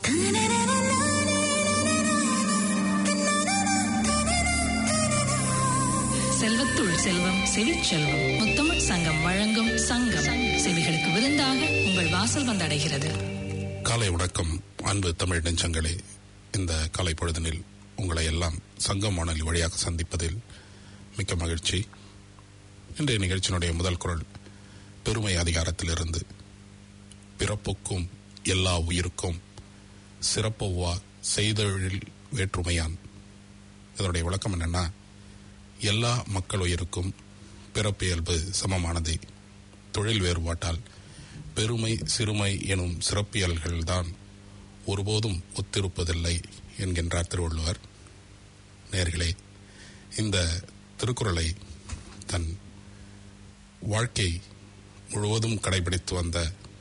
செல்வத்துள் செல்வம் செவிச்செல்வம் முத்தமிழ் சங்கம் வழங்கும் சங்கம் செவிகளுக்கு விருந்தாக உங்கள் வாசல் வந்தடைகிறது காலை வணக்கம் அன்பு தமிழ் நெஞ்சங்களே இந்த காலை பொழுதினில் உங்களை எல்லாம் சங்கம் வானொலி வழியாக சந்திப்பதில் மிக்க மகிழ்ச்சி இன்றைய நிகழ்ச்சியினுடைய முதல் குரல் பெருமை அதிகாரத்திலிருந்து பிறப்புக்கும் எல்லா உயிருக்கும் சிறப்பொவ்வா செய்தொழில் வேற்றுமையான் இதனுடைய விளக்கம் என்னன்னா எல்லா மக்கள் உயிருக்கும் பிறப்பியல்பு சமமானதே தொழில் வேறுபாட்டால் பெருமை சிறுமை எனும் சிறப்பியல்கள்தான் ஒருபோதும் ஒத்திருப்பதில்லை என்கின்றார் திருவள்ளுவர் நேர்களே இந்த திருக்குறளை தன் வாழ்க்கை முழுவதும் கடைபிடித்து வந்த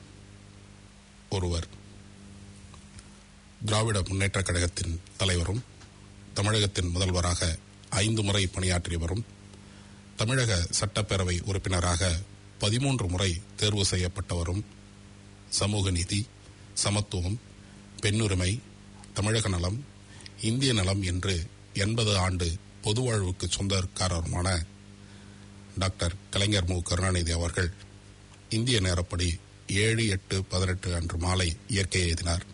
ஒருவர் திராவிட முன்னேற்ற கழகத்தின் தலைவரும் தமிழகத்தின் முதல்வராக ஐந்து முறை பணியாற்றியவரும் தமிழக சட்டப்பேரவை உறுப்பினராக பதிமூன்று முறை தேர்வு செய்யப்பட்டவரும் சமூக நீதி சமத்துவம் பெண்ணுரிமை தமிழக நலம் இந்திய நலம் என்று எண்பது ஆண்டு பொது வாழ்வுக்கு சொந்தக்காரருமான டாக்டர் கலைஞர் மு கருணாநிதி அவர்கள் இந்திய நேரப்படி ஏழு எட்டு பதினெட்டு அன்று மாலை இயற்கை எழுதினார்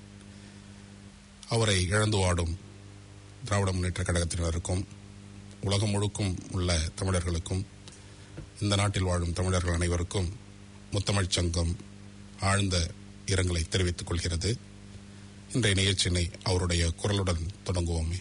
அவரை இழந்து வாடும் திராவிட முன்னேற்ற கழகத்தினருக்கும் உலகம் முழுக்கும் உள்ள தமிழர்களுக்கும் இந்த நாட்டில் வாழும் தமிழர்கள் அனைவருக்கும் முத்தமிழ்ச் சங்கம் ஆழ்ந்த இரங்கலை தெரிவித்துக் கொள்கிறது இன்றைய நிகழ்ச்சியினை அவருடைய குரலுடன் தொடங்குவோமே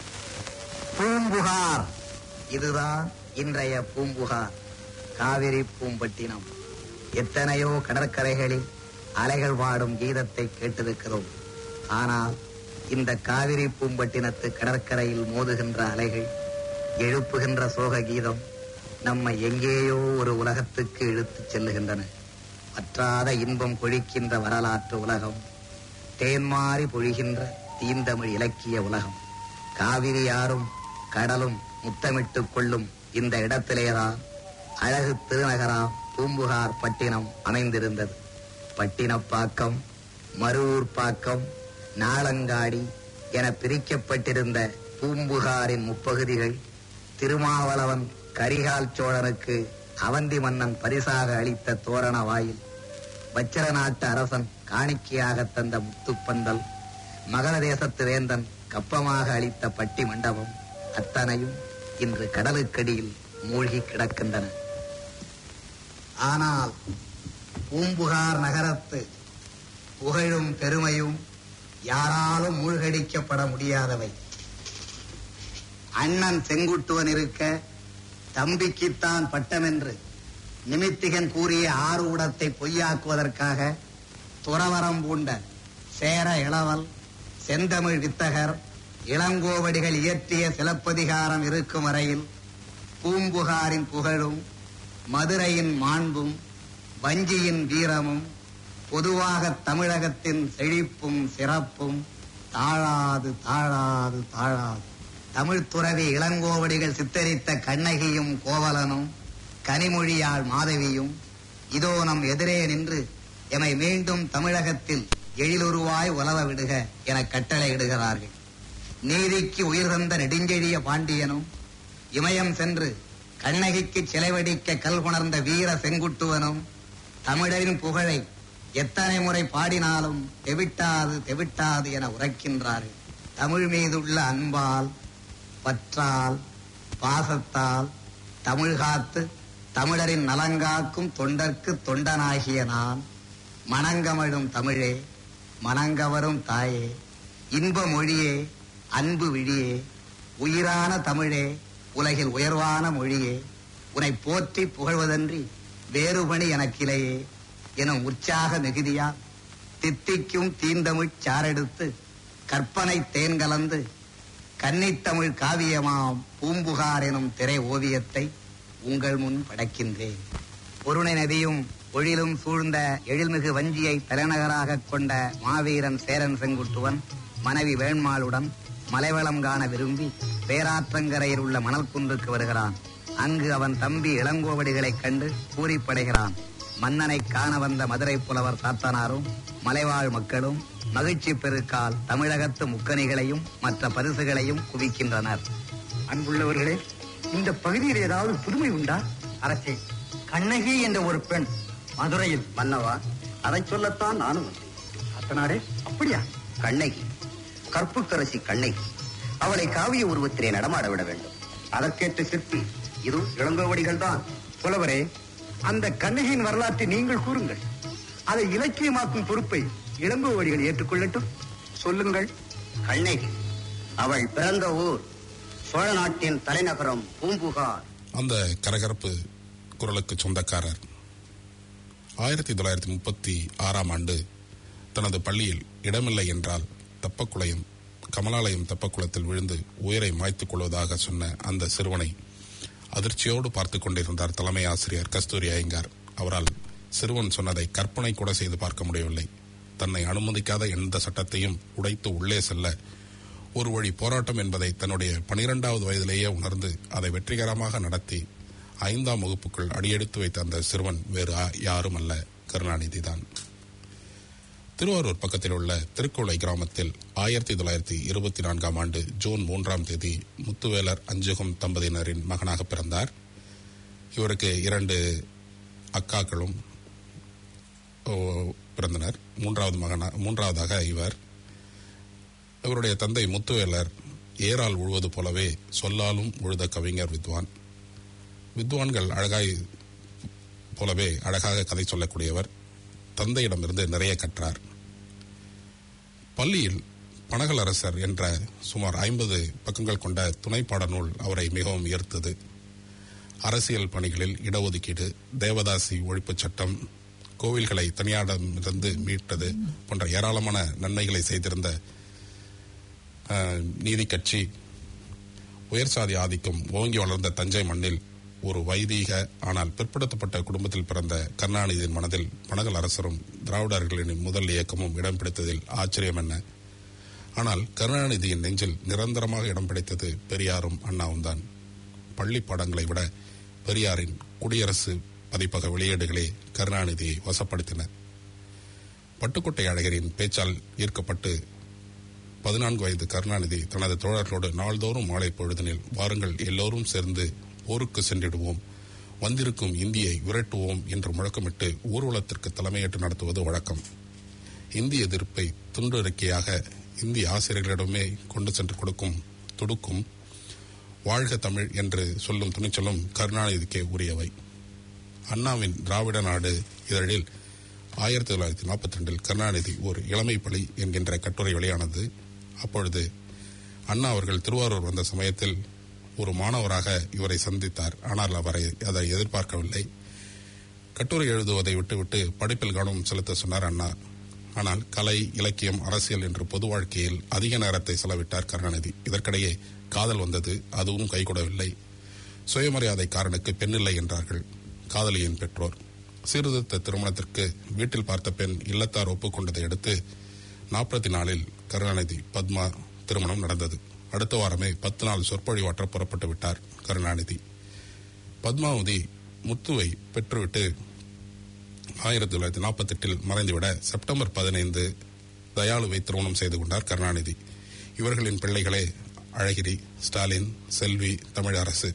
பூம்புகார் இதுதான் இன்றைய பூம்புகார் காவிரி பூம்பட்டினம் எத்தனையோ கடற்கரைகளில் அலைகள் பாடும் கீதத்தை கேட்டிருக்கிறோம் ஆனால் இந்த காவிரி பூம்பட்டினத்து கடற்கரையில் மோதுகின்ற அலைகள் எழுப்புகின்ற சோக கீதம் நம்மை எங்கேயோ ஒரு உலகத்துக்கு இழுத்துச் செல்லுகின்றன வற்றாத இன்பம் கொழிக்கின்ற வரலாற்று உலகம் தேன்மாறி பொழிகின்ற தீந்தமிழ் இலக்கிய உலகம் காவிரி யாரும் கடலும் முத்தமிட்டுக் கொள்ளும் இந்த இடத்திலேதான் அழகு திருநகராம் பூம்புகார் பட்டினம் அமைந்திருந்தது பட்டினப்பாக்கம் மருவூர் பாக்கம் நாளங்காடி என பிரிக்கப்பட்டிருந்த பூம்புகாரின் முப்பகுதிகள் திருமாவளவன் கரிகால் சோழனுக்கு அவந்தி மன்னன் பரிசாக அளித்த தோரண வாயில் வச்சிர நாட்டு அரசன் காணிக்கையாக தந்த முத்துப்பந்தல் மகர தேசத்து வேந்தன் கப்பமாக அளித்த பட்டி மண்டபம் அத்தனையும் இன்று கடலுக்கடியில் மூழ்கி கிடக்கின்றன ஆனால் பூம்புகார் நகரத்து புகழும் பெருமையும் யாராலும் மூழ்கடிக்கப்பட முடியாதவை அண்ணன் செங்குட்டுவன் இருக்க தம்பிக்குத்தான் பட்டமென்று நிமித்திகன் கூறிய ஆறு ஊடத்தை பொய்யாக்குவதற்காக துறவரம் பூண்ட சேர இளவல் செந்தமிழ் வித்தகர் இளங்கோவடிகள் இயற்றிய சிலப்பதிகாரம் இருக்கும் வரையில் பூம்புகாரின் புகழும் மதுரையின் மாண்பும் வஞ்சியின் வீரமும் பொதுவாக தமிழகத்தின் செழிப்பும் சிறப்பும் தாழாது தாழாது தாழாது தமிழ் துறவி இளங்கோவடிகள் சித்தரித்த கண்ணகியும் கோவலனும் கனிமொழியாள் மாதவியும் இதோ நம் எதிரே நின்று எமை மீண்டும் தமிழகத்தில் எழிலுருவாய் உலவ விடுக என கட்டளையிடுகிறார்கள் நீதிக்கு உயிர் தந்த நெடுஞ்செழிய பாண்டியனும் இமயம் சென்று கண்ணகிக்கு சிலைவடிக்க கல்குணர்ந்த வீர செங்குட்டுவனும் தமிழரின் புகழை எத்தனை முறை பாடினாலும் தெவிட்டாது தெவிட்டாது என உரைக்கின்றார்கள் தமிழ் மீதுள்ள அன்பால் பற்றால் பாசத்தால் தமிழ் காத்து தமிழரின் நலங்காக்கும் தொண்டர்க்கு தொண்டனாகிய நான் மணங்கமழும் தமிழே மணங்கவரும் தாயே இன்ப மொழியே அன்பு விழியே உயிரான தமிழே உலகில் உயர்வான மொழியே உன்னை போற்றி புகழ்வதன்றி வேறுபணி எனக்கிலையே எனும் உற்சாக மிகுதியா தித்திக்கும் தீந்தமிழ் சாரெடுத்து கற்பனை தேன் கலந்து கன்னித்தமிழ் காவியமாம் பூம்புகார் எனும் திரை ஓவியத்தை உங்கள் முன் படைக்கின்றேன் பொருணை நதியும் ஒழிலும் சூழ்ந்த எழில்மிகு வஞ்சியை தலைநகராக கொண்ட மாவீரன் சேரன் செங்குட்டுவன் மனைவி வேண்மாளுடன் மலைவளம் காண விரும்பி பேராற்றங்கரையில் உள்ள மணல் குன்றுக்கு வருகிறான் அங்கு அவன் தம்பி இளங்கோவடிகளைக் கண்டு பூரிப்படைகிறான் மன்னனை காண வந்த மதுரை புலவர் சாத்தனாரும் மலைவாழ் மக்களும் மகிழ்ச்சி பெருக்கால் தமிழகத்து முக்கணிகளையும் மற்ற பரிசுகளையும் குவிக்கின்றனர் அன்புள்ளவர்களே இந்த பகுதியில் ஏதாவது புதுமை உண்டா அரசே கண்ணகி என்ற ஒரு பெண் மதுரையில் மன்னவா அதை சொல்லத்தான் நானும் வந்தேன் அத்தனாரே அப்படியா கண்ணகி கற்புக்கரசி கண்ணகி அவளை காவிய உருவத்திலே நடமாட விட வேண்டும் அதற்கேற்ற சிற்பி இது இளங்கோவடிகள் தான் புலவரே அந்த கண்ணகியின் வரலாற்றை நீங்கள் கூறுங்கள் அதை இலக்கியமாக்கும் பொறுப்பை இளங்கோவடிகள் ஏற்றுக்கொள்ளட்டும் சொல்லுங்கள் கண்ணகி அவள் பிறந்த ஊர் சோழ நாட்டின் தலைநகரம் பூம்புகார் அந்த கரகரப்பு குரலுக்கு சொந்தக்காரர் ஆயிரத்தி தொள்ளாயிரத்தி முப்பத்தி ஆறாம் ஆண்டு தனது பள்ளியில் இடமில்லை என்றால் தப்பக்குளையும் கமலாலயம் தப்பக்குளத்தில் விழுந்து உயிரை மாய்த்துக் கொள்வதாக சொன்ன அந்த சிறுவனை அதிர்ச்சியோடு பார்த்து கொண்டிருந்தார் தலைமை ஆசிரியர் கஸ்தூரி ஐயங்கார் அவரால் சிறுவன் சொன்னதை கற்பனை கூட செய்து பார்க்க முடியவில்லை தன்னை அனுமதிக்காத எந்த சட்டத்தையும் உடைத்து உள்ளே செல்ல ஒரு வழி போராட்டம் என்பதை தன்னுடைய பனிரெண்டாவது வயதிலேயே உணர்ந்து அதை வெற்றிகரமாக நடத்தி ஐந்தாம் வகுப்புக்குள் அடியெடுத்து வைத்த அந்த சிறுவன் வேறு ஆ- யாரும் அல்ல கருணாநிதி தான் திருவாரூர் பக்கத்தில் உள்ள திருக்குளை கிராமத்தில் ஆயிரத்தி தொள்ளாயிரத்தி இருபத்தி நான்காம் ஆண்டு ஜூன் மூன்றாம் தேதி முத்துவேலர் அஞ்சுகம் தம்பதியினரின் மகனாக பிறந்தார் இவருக்கு இரண்டு அக்காக்களும் ஓ, பிறந்தனர் மூன்றாவது மகனா மூன்றாவதாக இவர் இவருடைய தந்தை முத்துவேலர் ஏரால் உழுவது போலவே சொல்லாலும் உழுத கவிஞர் வித்வான் வித்வான்கள் அழகாய் போலவே அழகாக கதை சொல்லக்கூடியவர் தந்தையிடமிருந்து நிறைய கற்றார் பள்ளியில் பனகல் அரசர் என்ற சுமார் ஐம்பது பக்கங்கள் கொண்ட துணைப்பாட நூல் அவரை மிகவும் ஈர்த்தது அரசியல் பணிகளில் இடஒதுக்கீடு தேவதாசி ஒழிப்புச் சட்டம் கோவில்களை தனியாரிடமிருந்து மீட்டது போன்ற ஏராளமான நன்மைகளை செய்திருந்த அஹ், நீதி கட்சி உயர் சாதி ஆதிக்கம் ஓங்கி வளர்ந்த தஞ்சை மண்ணில் ஒரு வைதீக ஆனால் பிற்படுத்தப்பட்ட குடும்பத்தில் பிறந்த கருணாநிதியின் மனதில் பனகல் அரசரும் திராவிடர்களின் முதல் இயக்கமும் இடம் பிடித்ததில் ஆச்சரியம் என்ன ஆனால் கருணாநிதியின் நெஞ்சில் நிரந்தரமாக இடம் பிடித்தது பெரியாரும் அண்ணாவும் தான் பள்ளி பாடங்களை விட பெரியாரின் குடியரசு பதிப்பக வெளியீடுகளே கருணாநிதியை வசப்படுத்தின பட்டுக்கோட்டை அழகரின் பேச்சால் ஈர்க்கப்பட்டு பதினான்கு வயது கருணாநிதி தனது தோழர்களோடு நாள்தோறும் மாலை பொழுதினில் வாருங்கள் எல்லோரும் சேர்ந்து போருக்கு சென்றிடுவோம் வந்திருக்கும் இந்தியை விரட்டுவோம் என்று முழக்கமிட்டு ஊர்வலத்திற்கு தலைமையேற்று நடத்துவது வழக்கம் இந்திய எதிர்ப்பை துண்டறிக்கையாக இந்திய ஆசிரியர்களிடமே கொண்டு சென்று கொடுக்கும் துடுக்கும் வாழ்க தமிழ் என்று சொல்லும் துணிச்சலும் கருணாநிதிக்கே உரியவை அண்ணாவின் திராவிட நாடு இதழில் ஆயிரத்தி தொள்ளாயிரத்தி நாற்பத்தி ரெண்டில் கருணாநிதி ஒரு இளமை பலி என்கின்ற கட்டுரை வெளியானது அப்பொழுது அண்ணா அவர்கள் திருவாரூர் வந்த சமயத்தில் ஒரு மாணவராக இவரை சந்தித்தார் ஆனால் அவரை அதை எதிர்பார்க்கவில்லை கட்டுரை எழுதுவதை விட்டுவிட்டு படிப்பில் கவனம் செலுத்த சொன்னார் அண்ணா ஆனால் கலை இலக்கியம் அரசியல் என்று பொது வாழ்க்கையில் அதிக நேரத்தை செலவிட்டார் கருணாநிதி இதற்கிடையே காதல் வந்தது அதுவும் கைகூடவில்லை சுயமரியாதைக்காரனுக்கு பெண்ணில்லை என்றார்கள் காதலியின் பெற்றோர் சீர்திருத்த திருமணத்திற்கு வீட்டில் பார்த்த பெண் இல்லத்தார் ஒப்புக்கொண்டதை அடுத்து நாற்பத்தி நாலில் கருணாநிதி பத்மா திருமணம் நடந்தது அடுத்த வாரமே பத்து நாள் சொற்பொழிவாற்ற புறப்பட்டு விட்டார் கருணாநிதி பத்மாவதி முத்துவை பெற்றுவிட்டு ஆயிரத்தி தொள்ளாயிரத்தி நாற்பத்தி எட்டில் மறைந்துவிட செப்டம்பர் பதினைந்து தயாளுவை திருமணம் செய்து கொண்டார் கருணாநிதி இவர்களின் பிள்ளைகளே அழகிரி ஸ்டாலின் செல்வி தமிழரசு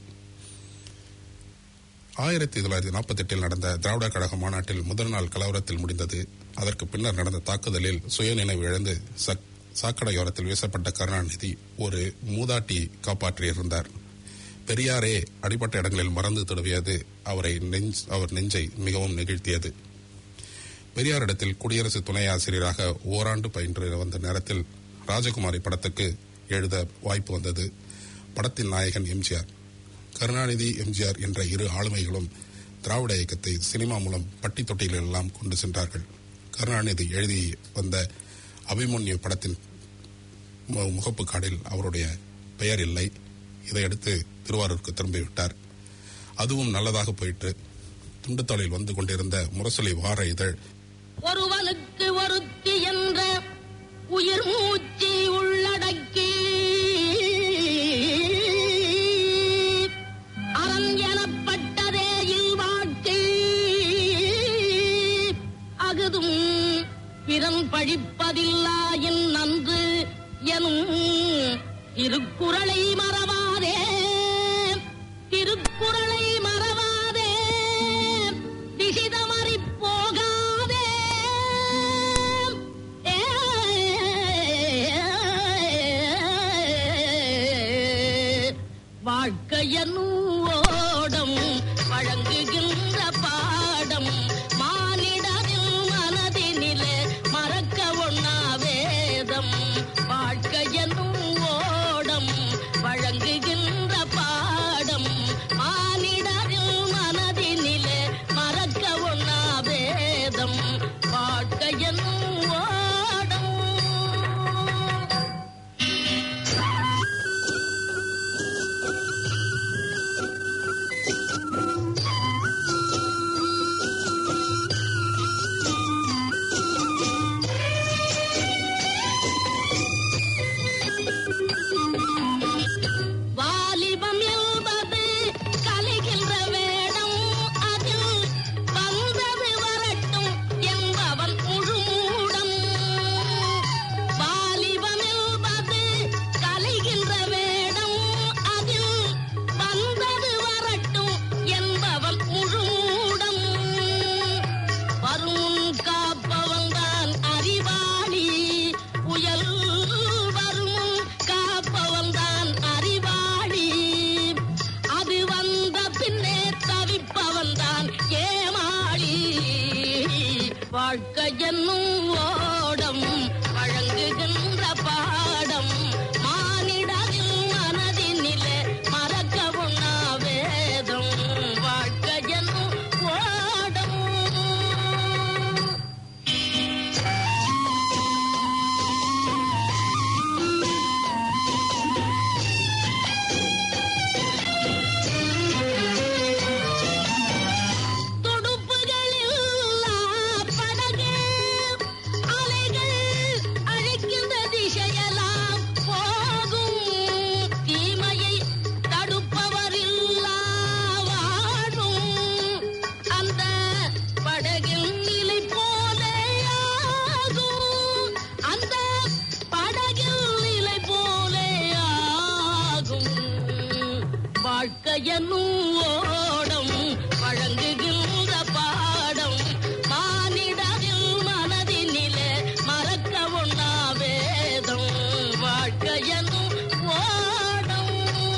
ஆயிரத்தி தொள்ளாயிரத்தி நாற்பத்தி எட்டில் நடந்த திராவிட கழக மாநாட்டில் முதல் நாள் கலவரத்தில் முடிந்தது அதற்கு பின்னர் நடந்த தாக்குதலில் சுயநினைவு இழந்து சக்- சாக்கடையோரத்தில் வீசப்பட்ட கருணாநிதி ஒரு மூதாட்டி காப்பாற்றியிருந்தார் பெரியாரே அடிப்பட்ட இடங்களில் மறந்து தடவியது அவரை நெஞ்ச் அவர் நெஞ்சை மிகவும் நெகிழ்த்தியது பெரியாரிடத்தில் குடியரசு துணை ஆசிரியராக ஓராண்டு பயின்று வந்த நேரத்தில் ராஜகுமாரி படத்துக்கு எழுத வாய்ப்பு வந்தது படத்தின் நாயகன் எம்ஜிஆர் கருணாநிதி எம்ஜிஆர் என்ற இரு ஆளுமைகளும் திராவிட இயக்கத்தை சினிமா மூலம் பட்டி தொட்டிகளெல்லாம் கொண்டு சென்றார்கள் கருணாநிதி எழுதி வந்த அபிமன்யு படத்தின் மு- முகப்பு கார்டில் அவருடைய பெயர் இல்லை இதையடுத்து திருவாரூருக்கு திரும்பிவிட்டார் அதுவும் நல்லதாக போயிற்று துண்டுத்தாளில் வந்து கொண்டிருந்த முரசொலி வார இதழ் ஒருவனுக்கு ஒருத்தி என்ற உயிர் மூச்சு உள்ளடக்கி அரண் எனப்பட்டதே இல்வாழ்க்கை அகுதும் பிறன் பழிப்பதில்லா வாழ்க்கையின் நன்று எனும் திருக்குறளை மறவாதே திருக்குறளை மறவாதே திசிதமறி போகாதே வாழ்க்கையனும் ஓடம் வழங்குகின்ற பாடம் மானிடரின் மனதினிலே மறக்க ஒண்ணா வேதம் வாழ்க்கையனும் ஓடம் வழங்குகின்ற பாடம் மானிடரின் மனதினிலே மறக்க ஒண்ணா வேதம் வாழ்க்கையனும் ஓடம் வாலிபம் என்பது கலைகின்ற வேடம் அதில் வந்தது வரட்டும் என்பவன் முழுமூடம் வாலிபம் என்பது கலைகின்ற வேடம் அதில் வந்தது வரட்டும் என்பவன் முழுமூடம் வரும் காப்பவன் தான் அறிவாளி புயல் வரும் காப்பவன் தான் அறிவாளி அது வந்த பின்னே தவிப்பவன் தான் ஏமாளி வாழ்க்கை என்னும் ஓடம் வழங்குகின்ற பாடம் மானிடரின் மனதினிலே மறக்க உண்ணா வேதம் வாழ்க்கை என்னும் ஓடம் துடுப்புகளில்லா படகு அலைகள் அழிக்கின்ற திசையெல்லாம் போகும் தீமையை தடுப்பவரில்லா வாழும் அந்த படகில் நிலை போலே ஆகும் அந்த படகில் நிலை போலே ஆகும் வாழ்க்கையனும் ஓடம் வழங்குகின்ற பாடம் மானிடரில் மனதினிலே மறக்க ஒண்ணா வேதம் வாழ்க்கையனும் ஓடம்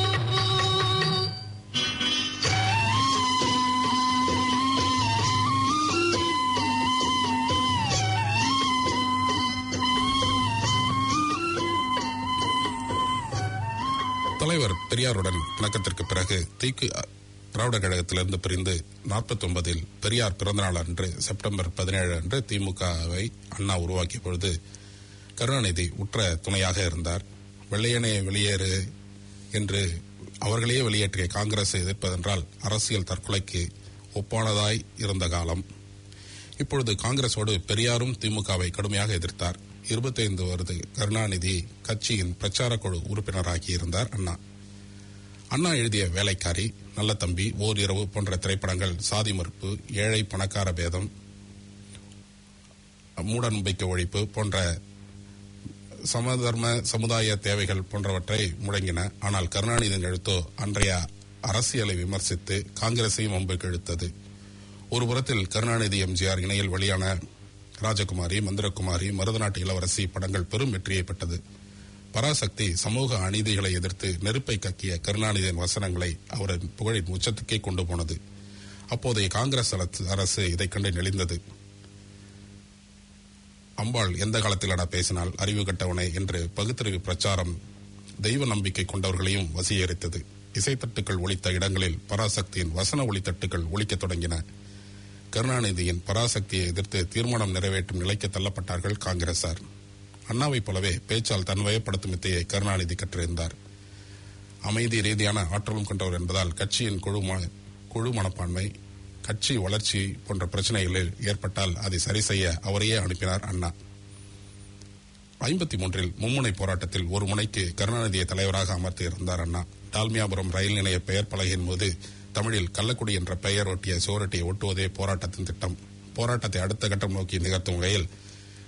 தலைவர் பெரியாருடன் இணக்கத்திற்கு பிறகு தீக்கு திராவிடர் கழகத்திலிருந்து பிரிந்து 49 இல் பெரியார் பிறந்தநாள் அன்று செப்டம்பர் பதினேழு அன்று திமுகவை அண்ணா உருவாக்கிய பொழுது கருணாநிதி உற்ற துணையாக இருந்தார் வெள்ளையனே வெளியேறு என்று அவர்களையே வெளியேற்றிய காங்கிரஸை எதிர்ப்பதென்றால் அரசியல் தற்கொலைக்கு ஒப்பானதாய் இருந்த காலம் இப்பொழுது காங்கிரஸோடு பெரியாரும் திமுகவை கடுமையாக எதிர்த்தார் 25 வருது கருணாநிதி கட்சியின் பிரச்சார குழு உறுப்பினராகி இருந்தார் அண்ணா அண்ணா எழுதிய வேலைக்காரி நல்ல தம்பி ஓர் இரவு போன்ற திரைப்படங்கள் சாதி மறுப்பு ஏழை பணக்கார பேதம் மூடநம்பிக்கை ஒழிப்பு போன்ற சமதர்ம சமுதாய தேவைகள் போன்றவற்றை முழங்கின ஆனால் கருணாநிதியின் எழுத்தோ அன்றைய அரசியலை விமர்சித்து காங்கிரஸையும் அம்புக்கு இழுத்தது ஒரு புறத்தில் கருணாநிதி எம்ஜிஆர் இணையில் வெளியான ராஜகுமாரி மந்திரகுமாரி மருதநாட்டு இளவரசி படங்கள் பெரும் வெற்றியை பெற்றது பராசக்தி சமூக அநீதிகளை எதிர்த்து நெருப்பை கக்கிய கருணாநிதியின் வசனங்களை அவரின் புகழின் உச்சத்துக்கே கொண்டு போனது அப்போதைய காங்கிரஸ் அரசு- அரசு இதைக் கண்டு நெளிந்தது அம்பாள் எந்த காலத்திலடா பேசினால் அறிவு கட்டவனே என்று பகுத்தறிவு பிரச்சாரம் தெய்வ நம்பிக்கை கொண்டவர்களையும் வசீகரித்தது இசைத்தட்டுகள் ஒலித்த இடங்களில் பராசக்தியின் வசன ஒளித்தட்டுகள் ஒலிக்கத் தொடங்கின கருணாநிதியின் பராசக்தியை எதிர்த்து தீர்மானம் நிறைவேற்றும் நிலைக்கு தள்ளப்பட்டார்கள் காங்கிரசார் அண்ணாவைப் போலவே பேச்சால் தன் வயப்படுத்தும் வித்தையை கருணாநிதி கற்றிருந்தார் அமைதி ரீதியான ஆற்றலும் கொண்டவர் என்பதால் கட்சியின் குழு ம- குழு மனப்பான்மை கட்சி வளர்ச்சி போன்ற பிரச்சனைகளில் ஏற்பட்டால் அதை சரி செய்ய அவரையே அனுப்பினார் அண்ணா ஐம்பத்தி மூன்றில் மும்முனை போராட்டத்தில் ஒரு முனைக்கு கருணாநிதியை தலைவராக அமர்த்தி இருந்தார் அண்ணா டால்மியாபுரம் ரயில் நிலைய பெயர் பலகையின் போது தமிழில் கள்ளக்குடி என்ற பெயர் ஒட்டிய சுவரொட்டியை ஒட்டுவதே போராட்டத்தின் திட்டம் போராட்டத்தை அடுத்த கட்டம் நோக்கி நிகழ்த்தும் வகையில்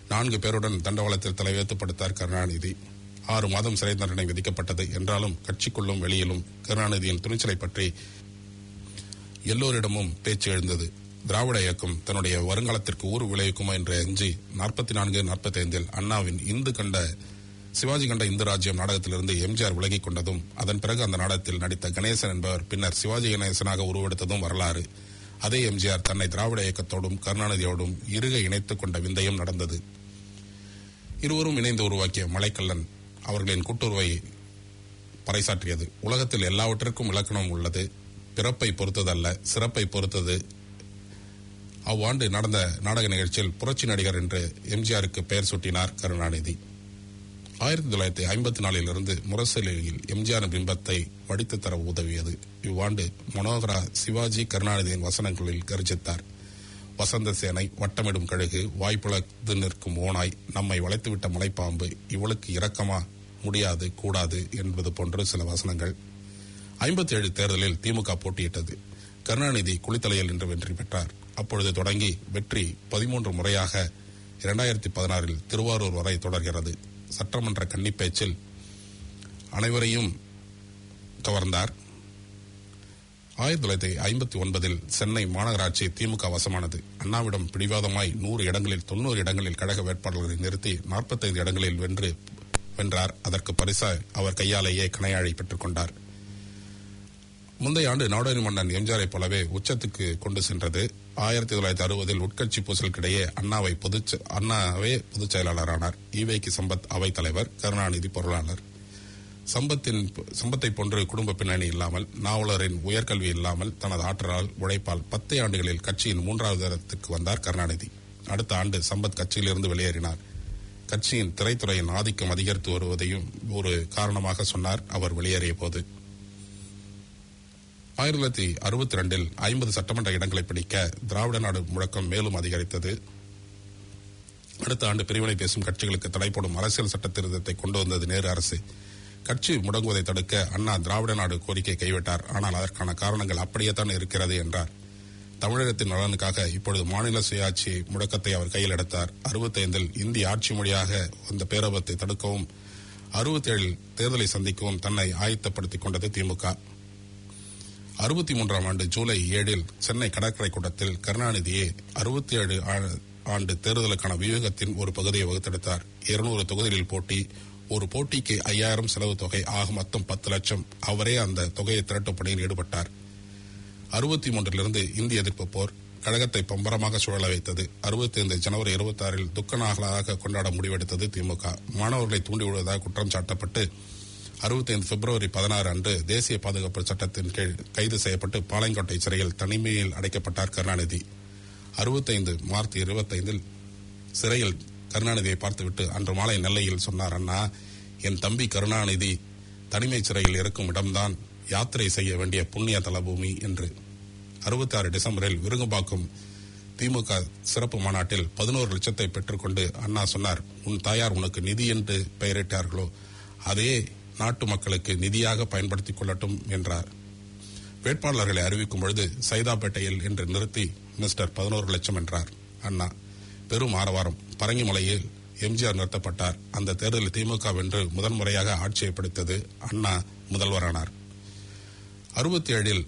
நான்கு பேருடன் தண்டவாளத்தில் தலைவைத்து படுத்தார் கருணாநிதி ஆறு மாதம் சிறை தண்டனை விதிக்கப்பட்டது என்றாலும் கட்சிக்குள்ளும் வெளியிலும் கருணாநிதியின் துணிச்சலை பற்றி எல்லோரிடமும் பேச்சு எழுந்தது திராவிட இயக்கம் தன்னுடைய வருங்காலத்திற்கு ஊறு விளைவிக்குமா என்று அஞ்சி நாற்பத்தி நான்கு நாற்பத்தி ஐந்தில் அண்ணாவின் இந்து கண்ட சிவாஜி கண்ட இந்து ராஜ்யம் நாடகத்திலிருந்து எம்ஜிஆர் விலகிக் கொண்டதும் அதன் பிறகு அந்த நாடகத்தில் நடித்த கணேசன் என்பவர் பின்னர் சிவாஜி கணேசனாக உருவெடுத்ததும் வரலாறு அதே எம்ஜிஆர் தன்னை திராவிட இயக்கத்தோடும் கருணாநிதியோடும் இருக இணைத்துக் கொண்ட விந்தையும் நடந்தது இருவரும் இணைந்து உருவாக்கிய மலைக்கல்லன் அவர்களின் கூட்டுறவை பறைசாற்றியது உலகத்தில் எல்லாவற்றிற்கும் இலக்கணம் உள்ளது பிறப்பை பொறுத்ததல்ல சிறப்பை பொறுத்தது அவ்வாண்டு நடந்த நாடக நிகழ்ச்சியில் புரட்சி நடிகர் என்று எம்ஜிஆருக்கு பெயர் சூட்டினார் கருணாநிதி ஆயிரத்தி தொள்ளாயிரத்தி ஐம்பத்தி நாலிலிருந்து முரசொலியில் எம்ஜிஆர் பிம்பத்தை வடித்து தர உதவியது இவ்வாண்டு மனோகரா சிவாஜி கருணாநிதியின் வசனங்களில் கர்ஜித்தார் வசந்த சேனை வட்டமிடும் கழுகு வாய்ப்புலத்து நிற்கும் ஓனாய் நம்மை வளைத்துவிட்ட மலைப்பாம்பு இவளுக்கு இரக்கமா முடியாது கூடாது என்பது போன்ற சில வசனங்கள் ஐம்பத்தி ஏழு தேர்தலில் திமுக போட்டியிட்டது கருணாநிதி குளித்தலையில் இன்று வெற்றி பெற்றார் அப்பொழுது தொடங்கி வெற்றி பதிமூன்று முறையாக இரண்டாயிரத்தி பதினாறில் திருவாரூர் வரை தொடர்கிறது சட்டமன்ற கன்னிப்பேச்சில் அனைவரையும் கவர்ந்தார் ஆயிரத்தி தொள்ளாயிரத்தி ஐம்பத்தி ஒன்பதில் சென்னை மாநகராட்சி திமுக வசமானது அண்ணாவிடம் பிடிவாதமாய் நூறு இடங்களில் தொண்ணூறு இடங்களில் கழக வேட்பாளர்களை நிறுத்தி நாற்பத்தைந்து இடங்களில் வென்று வென்றார் அதற்கு பரிசா அவர் கையாலேயே கணையாழி பெற்றுக் கொண்டார் முந்தைய ஆண்டு நாடோடி மன்னன் எம்ஜிஆரை போலவே உச்சத்துக்கு கொண்டு சென்றது ஆயிரத்தி தொள்ளாயிரத்தி அறுபதில் உட்கட்சி பூசலுக்கிடையே அண்ணாவை பொதுச் அண்ணாவே பொதுச் செயலாளரானார் ஈவேக்கு சம்பத் அவைத் தலைவர் கருணாநிதி பொருளாளர் சம்பத்தின் சம்பத்தை போன்று குடும்ப பின்னணி இல்லாமல் நாவலரின் உயர்கல்வி இல்லாமல் தனது ஆற்றலால் உழைப்பால் பத்தே ஆண்டுகளில் கட்சியின் மூன்றாவது இடத்துக்கு வந்தார் கருணாநிதி அடுத்த ஆண்டு சம்பத் கட்சியிலிருந்து வெளியேறினார் கட்சியின் திரைத்துறையின் ஆதிக்கம் அதிகரித்து வருவதையும் ஒரு காரணமாக சொன்னார் அவர் வெளியேறிய போது ஆயிரத்தி தொள்ளாயிரத்தி அறுபத்தி ரெண்டில் ஐம்பது சட்டமன்ற இடங்களை பிடிக்க திராவிட நாடு முழக்கம் மேலும் அதிகரித்தது அடுத்த ஆண்டு பிரிவினை பேசும் கட்சிகளுக்கு தடை போடும் அரசியல் சட்ட திருத்தத்தை கொண்டு வந்தது நேரு அரசு கட்சி முடங்குவதை தடுக்க அண்ணா திராவிட நாடு கோரிக்கை கைவிட்டார் ஆனால் அதற்கான காரணங்கள் அப்படியே தான் இருக்கிறது என்றார் தமிழகத்தின் நலனுக்காக இப்பொழுது மாநில சுயாட்சி முடக்கத்தை அவர் கையில் எடுத்தார் அறுபத்தைந்தில் இந்திய ஆட்சி மொழியாக வந்த பேரபத்தை தடுக்கவும் அறுபத்தி ஏழில் தேர்தலை சந்திக்கவும் தன்னை ஆயத்தப்படுத்திக் கொண்டது திமுக அறுபத்தி மூன்றாம் ஆண்டு ஜூலை ஏழில் சென்னை கடற்கரை கூட்டத்தில் கருணாநிதியே அறுபத்தி ஏழு ஆண்டு தேர்தலுக்கான வியூகத்தின் ஒரு பகுதியை வகுத்தெடுத்தார் இருநூறு தொகுதிகளில் போட்டி ஒரு போட்டிக்கு ஐயாயிரம் செலவு தொகை ஆக மொத்தம் பத்து லட்சம் அவரே அந்த தொகையை திரட்டும் பணியில் ஈடுபட்டார் அறுபத்தி மூன்றிலிருந்து இந்திய எதிர்ப்பு போர் கழகத்தை பம்பரமாக சுழல வைத்தது அறுபத்தி ஐந்து ஜனவரி இருபத்தி ஆறில் துக்க நாளாக கொண்டாட முடிவெடுத்தது திமுக மாணவர்களை தூண்டிவிடுவதாக குற்றம் சாட்டப்பட்டு அறுபத்தைந்து பிப்ரவரி பதினாறு அன்று தேசிய பாதுகாப்பு சட்டத்தின் கீழ் கைது செய்யப்பட்டு பாளையங்கோட்டை சிறையில் தனிமையில் அடைக்கப்பட்டார் கருணாநிதி அறுபத்தைந்து மார்ச் இருபத்தைந்தில் சிறையில் கருணாநிதியை பார்த்துவிட்டு அன்று மாலை நெல்லையில் சொன்னார் அண்ணா என் தம்பி கருணாநிதி தனிமை சிறையில் இருக்கும் இடம்தான் யாத்திரை செய்ய வேண்டிய புண்ணிய தலபூமி என்று அறுபத்தி ஆறு டிசம்பரில் விருங்கம்பாக்கம் திமுக சிறப்பு மாநாட்டில் பதினோரு லட்சத்தை பெற்றுக்கொண்டு அண்ணா சொன்னார் உன் தாயார் உனக்கு நிதி என்று பெயரிட்டார்களோ அதே நாட்டு மக்களுக்கு நிதியாக பயன்படுத்திக் கொள்ளட்டும் என்றார் வேட்பாளர்களை அறிவிக்கும் பொழுது சைதாப்பேட்டையில் என்று நிறுத்தி மிஸ்டர் பதினோரு லட்சம் என்றார் அண்ணா பெரும் ஆரவாரம் பரங்கிமலையில் எம்ஜிஆர் நிறுத்தப்பட்டார் அந்த தேர்தலில் திமுக வென்று முதன்முறையாக ஆட்சியை பிடித்தது அண்ணா முதல்வரானார் அறுபத்தி ஏழில்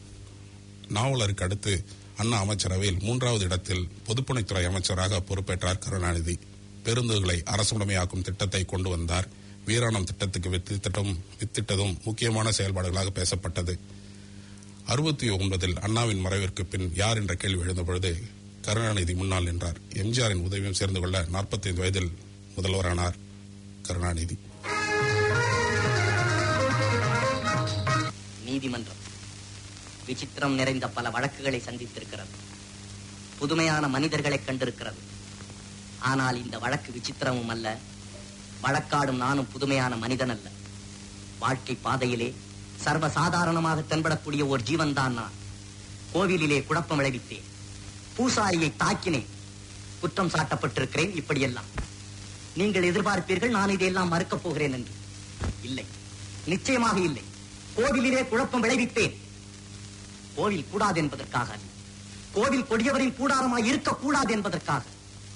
நாவலருக்கு அடுத்து அண்ணா அமைச்சரவையில் மூன்றாவது இடத்தில் பொதுப்பணித்துறை அமைச்சராக பொறுப்பேற்றார் கருணாநிதி பேருந்துகளை அரசுடைமையாக்கும் திட்டத்தை கொண்டு வந்தார் வீராணம் திட்டத்துக்கு வித்திட்டதும் வித்திட்டதும் முக்கியமான செயல்பாடுகளாக பேசப்பட்டது அறுபத்தி ஒன்பதில் அண்ணாவின் மறைவிற்கு பின் யார் என்ற கேள்வி எழுந்தபொழுது கருணாநிதி முன்னால் நின்றார் எம்ஜிஆரின் உதவியும் சேர்ந்து கொள்ள நாற்பத்தைந்து வயதில் முதல்வரானார் கருணாநிதி நீதிமன்றம் விசித்திரம் நிறைந்த பல வழக்குகளை சந்தித்திருக்கிறது புதுமையான மனிதர்களை கண்டிருக்கிறது ஆனால் இந்த வழக்கு விசித்திரமும் அல்ல வழக்காடும் நானும் புதுமையான மனிதன் அல்ல வாழ்க்கை பாதையிலே சர்வ சாதாரணமாக தென்படக்கூடிய ஒரு ஜீவன் தான் நான் கோவிலிலே குழப்பம் விளைவித்தேன் பூசாரியை தாக்கினேன் குற்றம் சாட்டப்பட்டிருக்கிறேன் இப்படியெல்லாம் நீங்கள் எதிர்பார்ப்பீர்கள் நான் இதையெல்லாம் மறுக்கப் போகிறேன் என்று இல்லை நிச்சயமாக இல்லை கோவிலிலே குழப்பம் விளைவித்தேன் கோவில் கூடாது என்பதற்காக அல்ல கோவில் கொடியவரின் கூடாரமாய் இருக்கக்கூடாது என்பதற்காக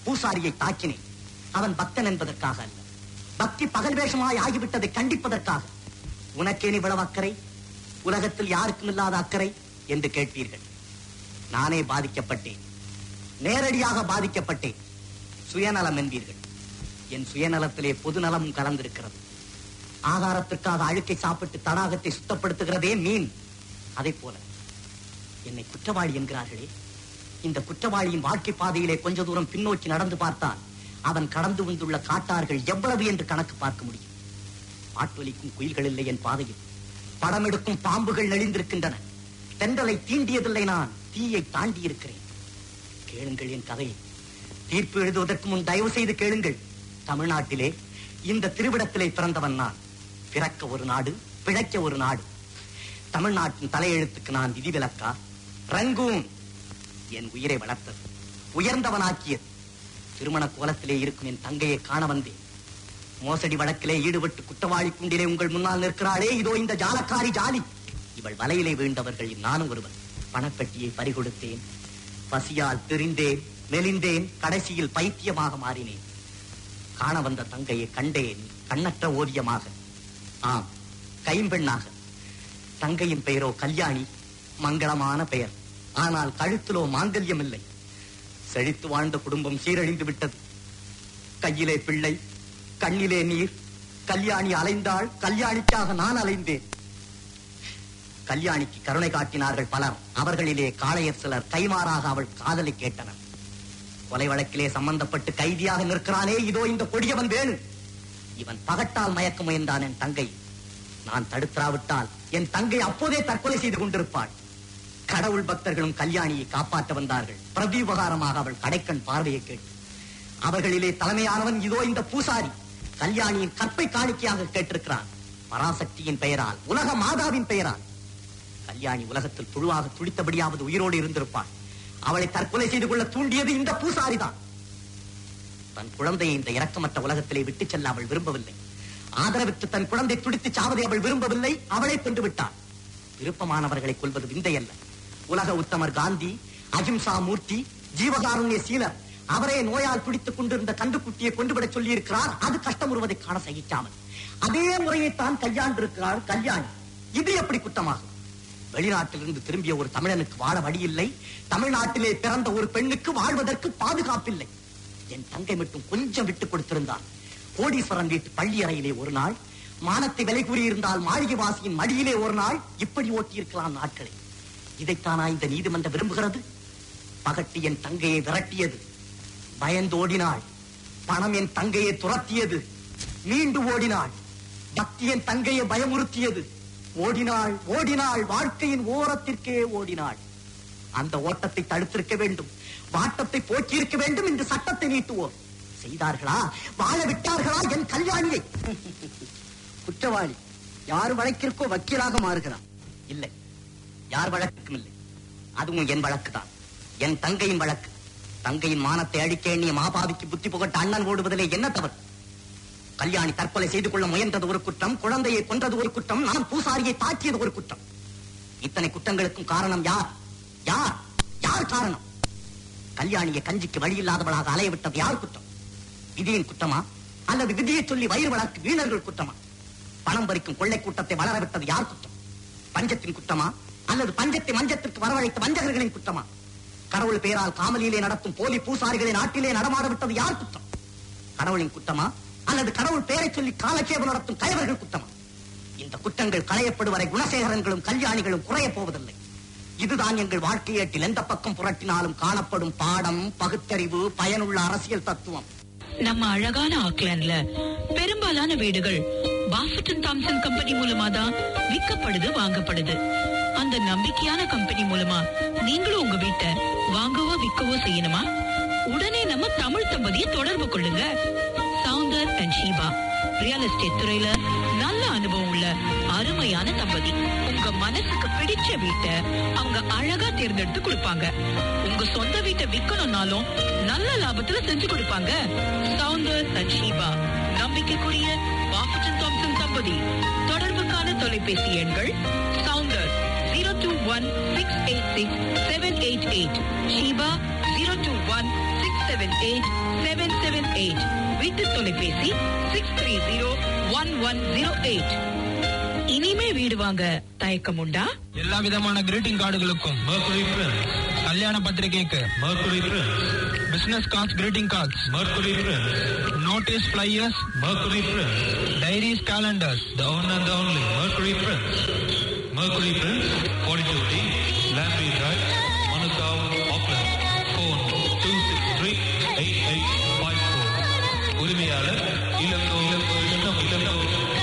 பூசாரியை தாக்கினேன் அவன் பக்தன் என்பதற்காக அல்ல பக்தி பகல் வேஷமாய் ஆகிவிட்டதை கண்டிப்பதற்காக உனக்கேன் இவ்வளவு அக்கறை உலகத்தில் யாருக்கும் இல்லாத அக்கறை என்று கேட்பீர்கள் நானே பாதிக்கப்பட்டேன் நேரடியாக பாதிக்கப்பட்டேன் சுயநலம் என்பீர்கள் என் சுயநலத்திலே பொதுநலமும் கலந்திருக்கிறது ஆகாரத்திற்காக அழுக்கை சாப்பிட்டு தடாகத்தை சுத்தப்படுத்துகிறதே மீன் அதை போல என்னை குற்றவாளி என்கிறார்களே இந்த குற்றவாளியின் வாழ்க்கை பாதையிலே கொஞ்ச தூரம் பின்னோக்கி நடந்து பார்த்தால் அவன் கடந்து வந்துள்ள காட்டார்கள் எவ்வளவு என்று கணக்கு பார்க்க முடியும் ஆட்டொலிக்கும் குயில்கள் இல்லை என் பாதையில் படம் எடுக்கும் பாம்புகள் நெளிந்திருக்கின்றன தென்றலை தீண்டியதில்லை நான் தீயை தாண்டி இருக்கிறேன் கேளுங்கள் என் கதையை தீர்ப்பு எழுதுவதற்கு முன் தயவு செய்து கேளுங்கள் தமிழ்நாட்டிலே இந்த திருவிடத்திலே பிறந்தவன் நான் பிறக்க ஒரு நாடு பிழைக்க ஒரு நாடு தமிழ்நாட்டின் தலையெழுத்துக்கு நான் விதிவிலக்கா ரங்கூன் என் உயிரை வளர்த்தது உயர்ந்தவனாக்கியது திருமண கோலத்திலே இருக்கும் என் தங்கையை காண வந்தேன் மோசடி வழக்கிலே ஈடுபட்டு குற்றவாளி குண்டிலே உங்கள் முன்னால் நிற்கிறாளே இதோ இந்த ஜாலக்காரி ஜாலி இவள் வலையிலே வீழ்ந்தவர்களில் நானும் ஒருவன் பணப்பெட்டியை பறிகொடுத்தேன் பசியால் தெரிந்தேன் மெலிந்தேன் கடைசியில் பைத்தியமாக மாறினேன் காண வந்த தங்கையை கண்டேன் கண்ணற்ற ஓவியமாக ஆம் கைம்பெண்ணாக தங்கையின் பெயரோ கல்யாணி மங்களமான பெயர் ஆனால் கழுத்திலோ மாங்கல்யம் இல்லை செழித்து வாழ்ந்த குடும்பம் சீரழிந்து விட்டது கையிலே பிள்ளை கண்ணிலே நீர் கல்யாணி அலைந்தாள் கல்யாணிக்காக நான் அலைந்தேன் கல்யாணிக்கு கருணை காட்டினார்கள் பலர் அவர்களிலே காளையர் சிலர் கைமாறாக அவள் காதலை கேட்டனர் கொலை வழக்கிலே சம்பந்தப்பட்டு கைதியாக நிற்கிறானே இதோ இந்த கொடியவன் வேணு இவன் பகட்டால் மயக்க முயன்றான் என் தங்கை நான் தடுத்தாவிட்டால் என் தங்கை அப்போதே தற்கொலை செய்து கொண்டிருப்பாள் கடவுள் பக்தர்களும் கல்யாணியை காப்பாற்ற வந்தார்கள் பிரதியுபகாரமாக அவள் கடைக்கண் பார்வையை கேட்டு அவர்களிலே தலைமையானவன் இதோ இந்த பூசாரி கல்யாணியின் கற்பை காணிக்கையாக கேட்டிருக்கிறான் பராசக்தியின் பெயரால் உலக மாதாவின் பெயரால் கல்யாணி உலகத்தில் புழுவாக துடித்தபடியாவது உயிரோடு இருந்திருப்பாள் அவளை தற்கொலை செய்து கொள்ள தூண்டியது இந்த பூசாரிதான் தன் குழந்தையை இந்த இரக்கமற்ற உலகத்திலே விட்டுச் செல்ல அவள் விரும்பவில்லை ஆதரவிட்டு தன் குழந்தை துடித்து சாவதை அவள் விரும்பவில்லை அவளை கொண்டு விட்டாள் விருப்பமானவர்களை கொல்வது விந்தை அல்ல உலக உத்தமர் காந்தி அஹிம்சா மூர்த்தி ஜீவகாருண்ய சீலர் அவரே நோயால் துடித்துக் கொண்டிருந்த கண்டுக்குட்டியை கொண்டுவிடச் சொல்லி இருக்கிறார் அது கஷ்டமுறுவதை காண சகிக்காமல் அதே முறையை தான் கையாண்டிருக்கிறார் கல்யாணி இது எப்படி குற்றமாகும் வெளிநாட்டிலிருந்து திரும்பிய ஒரு தமிழனுக்கு வாழ வழி இல்லை தமிழ்நாட்டிலே பிறந்த ஒரு பெண்ணுக்கு வாழ்வதற்கு பாதுகாப்பில்லை என் தங்கை மட்டும் கொஞ்சம் விட்டு கொடுத்திருந்தார் கோடீஸ்வரன் வீட்டு பள்ளி அறையிலே ஒரு நாள் மானத்தை விலை கூறியிருந்தால் மாளிகை வாசியின் மடியிலே ஒரு நாள் இப்படி ஓட்டியிருக்கலாம் நாட்களை இதைத்தானா இந்த நீதிமன்றம் விரும்புகிறது பகட்டி என் தங்கையை விரட்டியது பயந்து ஓடினாள் பணம் என் தங்கையை துரத்தியது மீண்டு ஓடினாள் பக்தி என் தங்கையை பயமுறுத்தியது ஓடினாள் ஓடினாள் வாழ்க்கையின் ஓரத்திற்கே ஓடினாள் அந்த ஓட்டத்தை தடுத்திருக்க வேண்டும் வாட்டத்தை போக்கியிருக்க வேண்டும் என்று சட்டத்தை நீட்டுவோம் செய்தார்களா வாழ விட்டார்களா என் கல்யாணியை குற்றவாளி யார் வழக்கிற்கோ வக்கீலாக மாறுகிறான் இல்லை யார் வழக்குக்கும் இல்லை அதுவும் என் வழக்கு தான் என் தங்கையின் வழக்கு தங்கையின் மானத்தை அழிக்க எண்ணிய மாபாவிக்கு புத்தி புகட்ட அண்ணன் ஓடுவதிலே என்ன தவறு கல்யாணி தற்கொலை செய்து கொள்ள முயன்றது ஒரு குற்றம் குழந்தையை கொன்றது ஒரு குற்றம் நான் பூசாரியை தாக்கியது ஒரு குற்றம் இத்தனை குற்றங்களுக்கும் காரணம் யார் யார் யார் காரணம் கல்யாணியை கஞ்சிக்கு வழி இல்லாதவளாக அலைய விட்டது யார் குற்றம் விதியின் குற்றமா அல்லது விதியை சொல்லி வயிறு வளர்க்கு வீணர்கள் குற்றமா பணம் பறிக்கும் கொள்ளை கூட்டத்தை வளர விட்டது யார் குற்றம் பஞ்சத்தின் குற்றமா அல்லது பஞ்சத்தை மஞ்சத்திற்கு வரவழைத்த வஞ்சகர்களின் குற்றமா கடவுள் பெயரால் காமலியிலே நடத்தும் போலி பூசாரிகளை நாட்டிலே நடமாட விட்டது யார் குற்றம் கடவுளின் குற்றமா அல்லது கடவுள் பெயரை சொல்லி காலட்சேபம் நடத்தும் கயவர்கள் குற்றமா இந்த குற்றங்கள் களையப்படுவரை குணசேகரன்களும் கல்யாணிகளும் குறையப் போவதில்லை இதுதான் எங்கள் வாழ்க்கையேட்டில் எந்த பக்கம் புரட்டினாலும் காணப்படும் பாடம் பகுத்தறிவு பயனுள்ள அரசியல் தத்துவம் நம்ம அழகான ஆக்லாண்ட்ல பெரும்பாலான வீடுகள் பாஃபட்டன் தாம்சன் கம்பெனி மூலமா தான் விற்கப்படுது வாங்கப்படுது அந்த நம்பிக்கையான கம்பெனி மூலமா நீங்களும் உங்க வீட்டை வாங்கவோ விற்கவோ செய்யணுமா உடனே நம்ம தமிழ் தம்பதியை தொடர்பு கொள்ளுங்க Soundar and Sheeba real estate துறையில நல்ல அனுபவம் உள்ள அருமையான தம்பதி உங்க மனசுக்கு பிடிச்ச வீட்டை அவங்க அழகா தேர்ந்தெடுத்து கொடுப்பாங்க உங்க சொந்த வீட்டை விக்கணும்னாலும் நல்ல லாபத்துல செஞ்சு கொடுப்பாங்க சவுந்தர் அண்ட் ஷீபா நம்பிக்கைக்குரிய வாஃபட்டன் தாம்சன் தம்பதி தொடர்புக்கான தொலைபேசி எண்கள் Soundar zero two one six eight six seven eight eight Sheeba zero two one six seven eight seven seven eight வீட்டு தொலைபேசி six three zero one one zero eight இனிமே வீடு வாங்க தயக்கம் உண்டா எல்லா விதமான கிரீட்டிங் கார்டுகளுக்கும் Mercury Prince. கல்யாண பத்திரிகைக்கு Mercury Prince. Business cards greeting cards Mercury Prince. Notice flyers Mercury Prince. Diaries calendars The one and the only Mercury Prince. Mercury Prince, 42D, Landry Drive, Manukau, Auckland. Phone 263-8854. உரிமையாளர் இளங்கோ இளங்கோ இளங்கோ இளங்கோ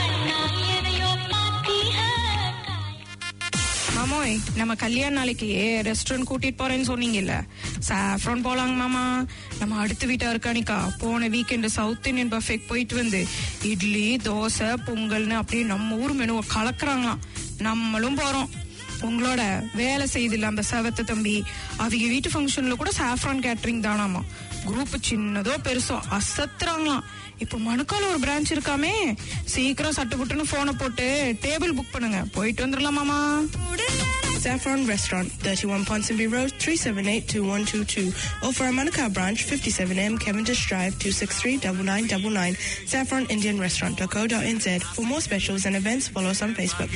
மாமோய் நம்ம கல்யாண நாளைக்கு restaurant கூட்டிட்டு போறேன்னு சொன்னீங்கல்ல சாஃப்ரான் போலாங்க மாமா நம்ம அடுத்த வீட்டா இருக்கானிக்கா போன வீக்கெண்ட் சவுத் இந்தியன் பஃபேக் போயிட்டு வந்து இட்லி தோசை பொங்கல்னு அப்படியே நம்ம ஊர் மெனுவை கலக்குறாங்களாம் நம்மளும் போறோம் உங்களோட வேலை செய்தில்ல அந்த செவத்த தம்பி அவங்க வீட்டு ஃபங்க்ஷன்ல கூட சாஃப்ரான் கேட்டரிங் தானாமா குரூப் சின்னதோ பெருசோ அசத்துறாங்களாம் இப்போ மணுக்கால ஒரு பிரான்ச் இருக்காமே சீக்கிரம் சட்டுப்புட்டுன்னு போனை போட்டு டேபிள் புக் பண்ணுங்க போயிட்டு வந்துடலாமாமா Saffron Restaurant, 31 Ponsonby Road, 378-2122. Or for our Manukau branch, 57M Cavendish Drive, 263-9999. Saffron Indian Restaurant.co.nz. For more specials and events, follow us on Facebook.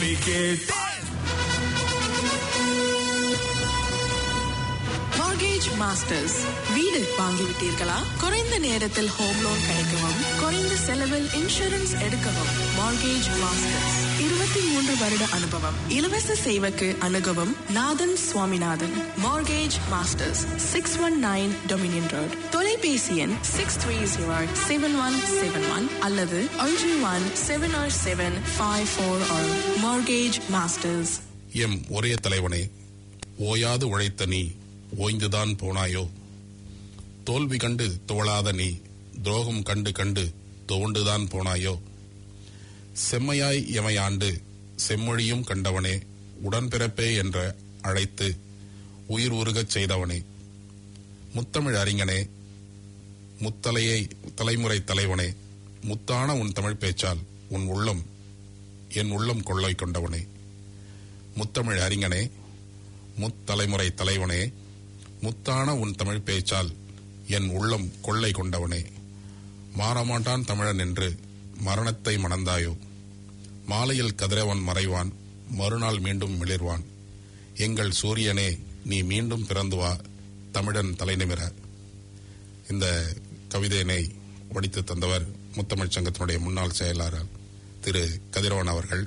Mortgage masters வீடு வாங்கிவிட்டீர்களா குறைந்த நேரத்தில் ஹோம் லோன் கிடைக்கவும் குறைந்த செலவில் இன்சூரன்ஸ் எடுக்கவும் மார்கேஜ் மாஸ்டர்ஸ் இருபத்தி மூன்று வருட அனுபவம் இலவச சேவைக்கு அணுகவும் Nathan Swaminathan mortgage masters six one nine Dominion road தொலைபேசி எண் six three zero seven one seven one அல்லது ஒன்று one seven R seven five four mortgage masters M ஒரே தலைவனே ஓயாது உழைத்த நீ ஓய்ந்துதான் போனாயோ தோல்வி கண்டு துவளாத நீ துரோகம் கண்டு கண்டு துவண்டுதான் போனாயோ செம்மையாய் எமையாண்டு செம்மொழியும் கண்டவனே உடன்பிறப்பே என்ற அழைத்து உயிர் உருகச் செய்தவனே முத்தமிழ் அறிஞனே முத்தலையை தலைமுறை தலைவனே முத்தான உன் தமிழ் பேச்சால் உன் உள்ளம் என் உள்ளம் கொள்ளை கொண்டவனே முத்தமிழ் அறிஞனே முத்தலைமுறை தலைவனே முத்தான உன் தமிழ் பேச்சால் என் உள்ளம் கொள்ளை கொண்டவனே மாறமாட்டான் தமிழன் என்று மரணத்தை மணந்தாயோ மாலையில் கதிரவன் மறைவான் மறுநாள் மீண்டும் மிளிர்வான் எங்கள் சூரியனே நீ மீண்டும் பிறந்து வா தமிழன் தலைநிமிர இந்த கவிதையினை வடித்து தந்தவர் முத்தமிழ்ச் சங்கத்தினுடைய முன்னாள் செயலாளர் திரு கதிரவன் அவர்கள்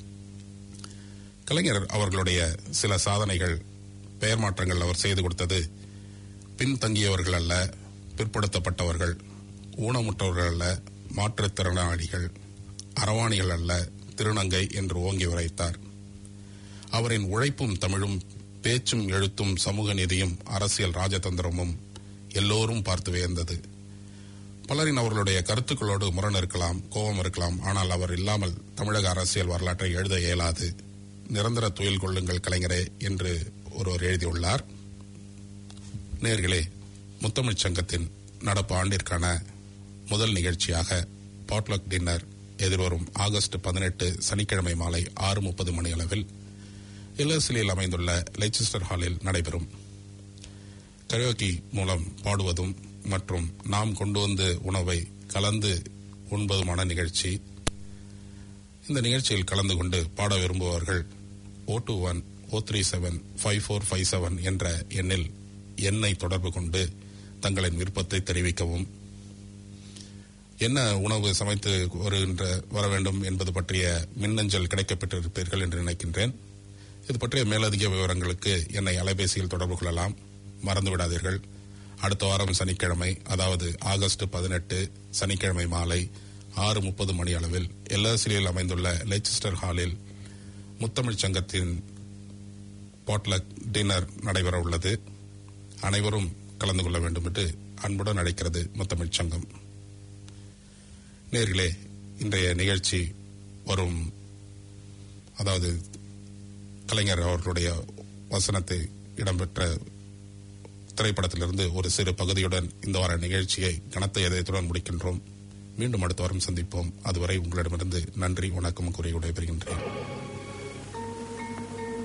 கலைஞர் அவர்களுடைய சில சாதனைகள் பெயர் மாற்றங்கள் அவர் செய்து கொடுத்தது பின்தங்கியவர்கள் அல்ல பிற்படுத்தப்பட்டவர்கள் ஊனமுற்றவர்கள் அல்ல மாற்றுத்திறனாளிகள் அரவாணிகள் அல்ல திருநங்கை என்று ஓங்கி உரைத்தார் அவரின் உழைப்பும் தமிழும் பேச்சும் எழுத்தும் சமூக நீதியும் அரசியல் ராஜதந்திரமும் எல்லோரும் பார்த்து வியந்தது பலரின் அவர்களுடைய கருத்துக்களோடு முரண் இருக்கலாம் கோபம் இருக்கலாம் ஆனால் அவர் இல்லாமல் தமிழக அரசியல் வரலாற்றை எழுத இயலாது நிரந்தர துயில் கொள்ளுங்கள் கலைஞரே என்று ஒருவர் எழுதியுள்ளார் நேர்களே முத்தமிழ்ச் சங்கத்தின் நடப்பு ஆண்டிற்கான முதல் நிகழ்ச்சியாக பாட்லக் டின்னர் எதிர்வரும் ஆகஸ்ட் பதினெட்டு சனிக்கிழமை மாலை ஆறு முப்பது மணி அளவில் இல்லசிலியில் அமைந்துள்ள லெய்செஸ்டர் ஹாலில் நடைபெறும் கரோக்கி மூலம் பாடுவதும் மற்றும் நாம் கொண்டு வந்து உணவை கலந்து உண்பதுமான நிகழ்ச்சி இந்த நிகழ்ச்சியில் கலந்து கொண்டு பாட விரும்புபவர்கள் O two one O three seven five four five seven என்ற எண்ணில் எண்ணை தொடர்பு கொண்டு தங்களின் விருப்பத்தை தெரிவிக்கவும் என்ன உணவு சமைத்து வருகின்ற வர வேண்டும் என்பது பற்றிய மின்னஞ்சல் கிடைக்கப்பட்டிருப்பீர்கள் என்று நினைக்கின்றேன் இது பற்றிய மேலதிக விவரங்களுக்கு என்னை அலைபேசியில் தொடர்பு கொள்ளலாம் மறந்து விடாதீர்கள் அடுத்த வாரம் சனிக்கிழமை அதாவது ஆகஸ்ட் பதினெட்டு சனிக்கிழமை மாலை ஆறு முப்பது மணி அளவில் எல்ஆசிலியில் அமைந்துள்ள லெய்செஸ்டர் ஹாலில் முத்தமிழ்ச் சங்கத்தின் பாட்லக் டின்னர் நடைபெற உள்ளது அனைவரும் கலந்து கொள்ள வேண்டும் என்று அன்புடன் அழைக்கிறது முத்தமிழ்ச் சங்கம் நேர்களே இன்றைய நிகழ்ச்சி வரும் அதாவது கலைஞர் அவர்களுடைய வசனத்தை இடம்பெற்ற திரைப்படத்திலிருந்து ஒரு சிறு பகுதியுடன் இந்த வார நிகழ்ச்சியை கனத்த இதயத்துடன் முடிக்கின்றோம் மீண்டும் அடுத்த வாரம் சந்திப்போம் அதுவரை உங்களிடமிருந்து நன்றி வணக்கம் கூறி விடைபெறுகின்றேன்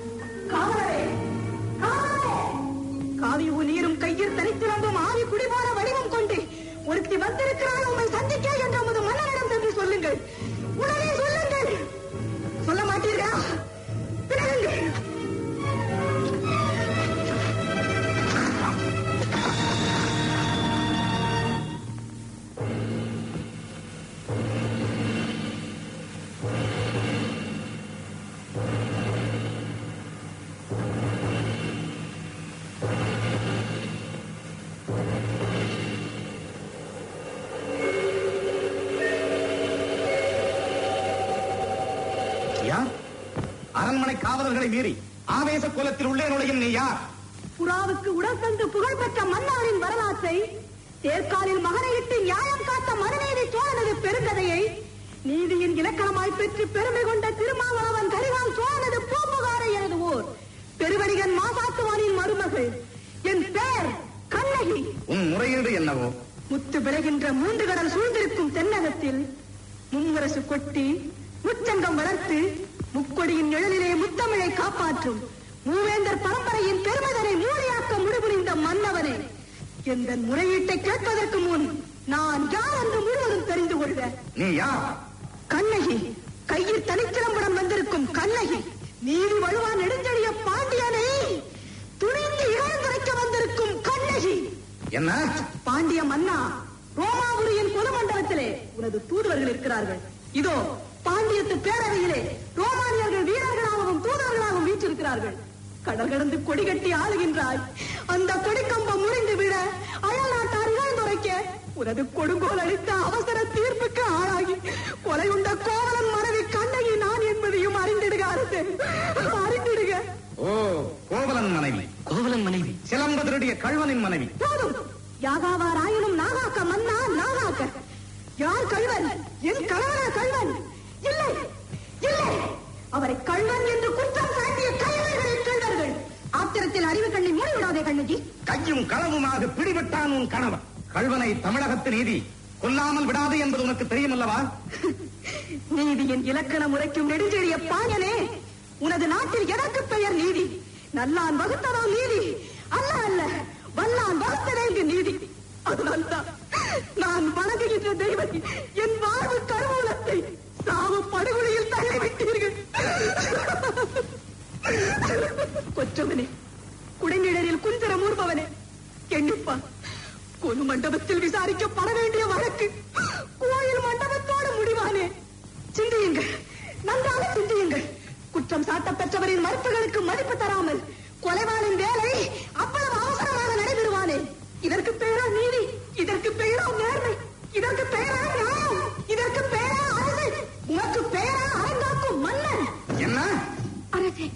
காவி நீரும் கையில் தனித்து வந்தோம் ஆவி குடிபார ஒருத்தி வந்திருக்கிறாள் உண்மை சந்திக்க என்று உமது மன்னனிடம் சென்று சொல்லுங்கள் உடனே சொல்லுங்கள் சொல்ல மாட்டீர்களா பிறகுங்கள் யார் அரண்மனை காவலர்களை மீறி ஆவேச கோலத்தில் உள்ளே நுழையும் நீ யார் புறாவுக்கு உடல் தந்து புகழ்பெற்ற மன்னாரின் வரலாற்றை தேர்காலில் மகனையிட்டு நியாயம் காத்த மனுநீதி சோழனது பெருங்கதையை நீதியின் இலக்கணமாய் பெற்று பெருமை கொண்ட திருமாவளவன் கரிகால் சோழனது பூம்புகாரை எனது ஊர் பெருவணிகன் மாசாத்துவானின் மருமகள் என் பேர் கண்ணகி உன் முறையீடு என்னவோ முத்து விளைகின்ற மூன்று கடல் சூழ்ந்திருக்கும் தென்னகத்தில் மும்முரசு கொட்டி முச்சங்கம் வளர்த்து முக்கொடியின் நிழலிலே முத்தமிழை காப்பாற்றும் மூவேந்தர் பரம்பரையின் பெருமதனை மூடியாக்க முடிபுரிந்த மன்னவனே எந்த முறையீட்டை கேட்பதற்கு முன் நான் யார் என்று முழுவதும் தெரிந்து கொள்க நீ யார் கண்ணகி கையில் தனிச்சிலம்புடன் வந்திருக்கும் கண்ணகி நீதி வலுவா நெடுஞ்செழிய பாண்டியனை துணிந்து இழந்துரைக்க வந்திருக்கும் கண்ணகி என்ன பாண்டிய மன்னா ரோமாபுரியின் பொது மண்டபத்திலே உனது தூதுவர்கள் இருக்கிறார்கள் இதோ பாண்டியத்து பேரவையிலே ரோமானியர்கள் வீரர்களாகவும் தூதுவர்களாகவும் வீற்றிருக்கிறார்கள் கடல் கடந்து கொடி கட்டி ஆளுகின்றாய் அந்த கொடிக்கம்பம் முறிந்து விட அயல் நாட்டார் இழந்துரைக்க உனது கொடுங்கோல் அளித்த அவசர தீர்ப்புக்கு ஆளாகி கொலை உண்ட கோவலன் மனைவி கண்ணகி நான் என்பதையும் அறிந்திடுக அரசு அறிந்திடுக ஓ கோவலன் மனைவி கோவலன் மனைவி சிலம்ப திருடிய கழ்வனின் மனைவி போதும் யாகாவாராயினும் நாகாக்க மன்னா நாகாக்க யார் கள்வன் என் கணவனா கள்வன் இல்லை இல்லை அவரை கள்வன் என்று குற்றம் சாட்டிய கள்வர்களின் கள்வர்கள் ஆத்திரத்தில் அறிவு கண்ணை மூடிவிடாதே கண்ணகி கையும் களவுமாக பிடிபட்டான் உன் கணவன் கழ்வனை தமிழகத்து நீதி கொல்லாமல் விடாது என்பது உனக்கு தெரியுமல்லவா நீதியின் இலக்கண முறைக்கும் நெடுஞ்செழிய பாயனே உனது நாட்டில் எனக்கு பெயர் நீதி நல்லான் வகுத்ததாம் நீதி அல்ல அல்ல வல்லான் வகுத்ததே இங்கு நீதி அதனால்தான் நான் வணங்குகின்ற தெய்வத்தை என் வாழ்வு கருவூலத்தை சாவு படுகொலையில் தள்ளிவிட்டீர்கள் கொற்றவனே குடைநிழலில் குஞ்சரம் ஊர்பவனே எண்ணிப்பா கொலு மண்டபத்தில் விசாரிக்கப்பட வேண்டிய வழக்கு கோயில் மண்டபத்தோடு முடிவானே சிந்தியுங்கள் நன்றாக சிந்தியுங்கள் குற்றம் சாட்ட பெற்றவரின் மறுப்புகளுக்கு மதிப்பு தராமல் கொலைவாளின் வேலை அவ்வளவு அவசரமாக நடைபெறுவானே இதற்கு பெயரா நீதி இதற்கு பெயரா நேர்மை இதற்கு பெயரா நியாயம் இதற்கு பெயரா அரசு உனக்கு பெயரா அரங்காக்கும் மன்னன் என்ன அரசே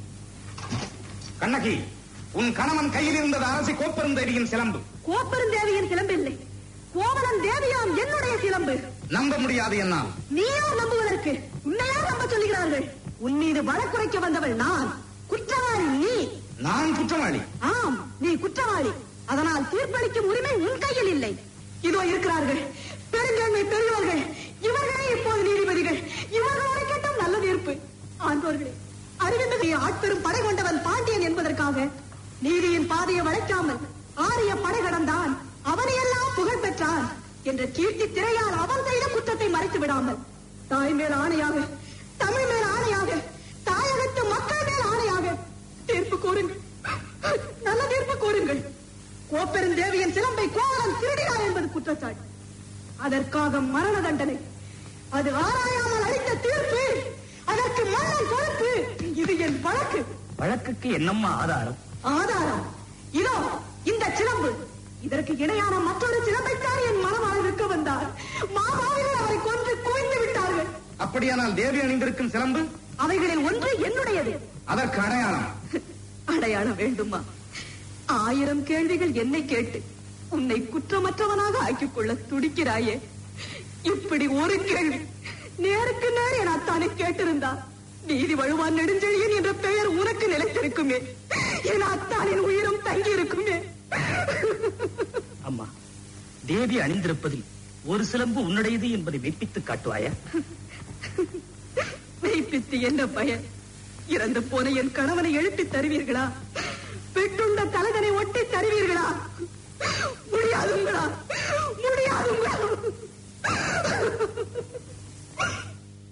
கண்ணகி உன் கணவன் கையில் இருந்தது அரசி கோப்பெருந்தேவியின் சிலம்பு கோப்பெருந்தேவியின் சிலம்பில்லை கோவலன் தேவியாம் என்னுடைய சிலம்பு நம்ப முடியாது என்னால் நீயோ நம்புவதற்கு உன்னையா நம்ப சொல்லுகிறார்கள் உன் மீது வழக்குரைக்க வந்தவள் நான் குற்றவாளி நீ நான் குற்றவாளி ஆம் நீ குற்றவாளி அதனால் தீர்ப்பளிக்கும் உரிமை உன் கையில் இல்லை இதோ இருக்கிறார்கள் பெருங்கண்மை பெரியவர்கள் இவர்களே இப்போது நீதிபதிகள் இவர்களோட கேட்டும் நல்ல தீர்ப்பு ஆண்டோர்களே அறிவிந்ததை ஆட்பெரும் படை கொண்டவன் பாண்டியன் என்பதற்காக நீதியின் பாதையை வளைக்காமல் ஆரிய படை கடந்தான் அவனையெல்லாம் புகழ் பெற்றான் என்ற கீர்த்தி திரையால் அவன் செய்த குற்றத்தை மறைத்து விடாமல் தாய் மேல் ஆணையாக தமிழ் மேல் ஆணையாக தாயகத்து மக்கள் மேல் ஆணையாக தீர்ப்பு கோருங்கள் நல்ல தீர்ப்பு கோருங்கள் கோப்பெருந்தேவியின் சிலம்பை கோவலன் திருடினார் என்பது குற்றச்சாட்டு அதற்காக மரண தண்டனை அது ஆராயாமல் அளித்த தீர்ப்பு அதற்கு மன்னன் பொறுப்பு இது என் வழக்கு வழக்குக்கு என்னம்மா ஆதாரம் ஆதாரம் இதோ இந்த சிலம்பு இதற்கு இணையான மற்றொரு சிலம்பைத்தான் என் மனமாக விற்க வந்தார் மாமாவினர் அவரை கொன்று குவிந்து விட்டார்கள் அப்படியானால் தேவி அணிந்திருக்கும் சிலம்பு அவைகளில் ஒன்று என்னுடையது அதற்கு அடையாளம் அடையாளம் வேண்டுமா ஆயிரம் கேள்விகள் என்னை கேட்டு உன்னை குற்றமற்றவனாக ஆக்கிக் கொள்ள துடிக்கிறாயே இப்படி ஒரு கேள்வி நேருக்கு நேர் என் அத்தானை கேட்டிருந்தா நீதி வழுவான் நெடுஞ்செழியன் என்ற பெயர் உனக்கு நிலைத்திருக்குமே என் அத்தானின் உயிரும் தங்கி இருக்குமே அம்மா தேவி அணிந்திருப்பதில் ஒரு சிலம்பு உன்னுடையது என்பதை மெய்ப்பித்து காட்டுவாயா மெய்ப்பித்து என்ன பயன் இறந்து போன என் கணவனை எழுப்பி தருவீர்களா பெற்றுண்ட தலைதனை ஒட்டி தருவீர்களா முடியாதுங்களா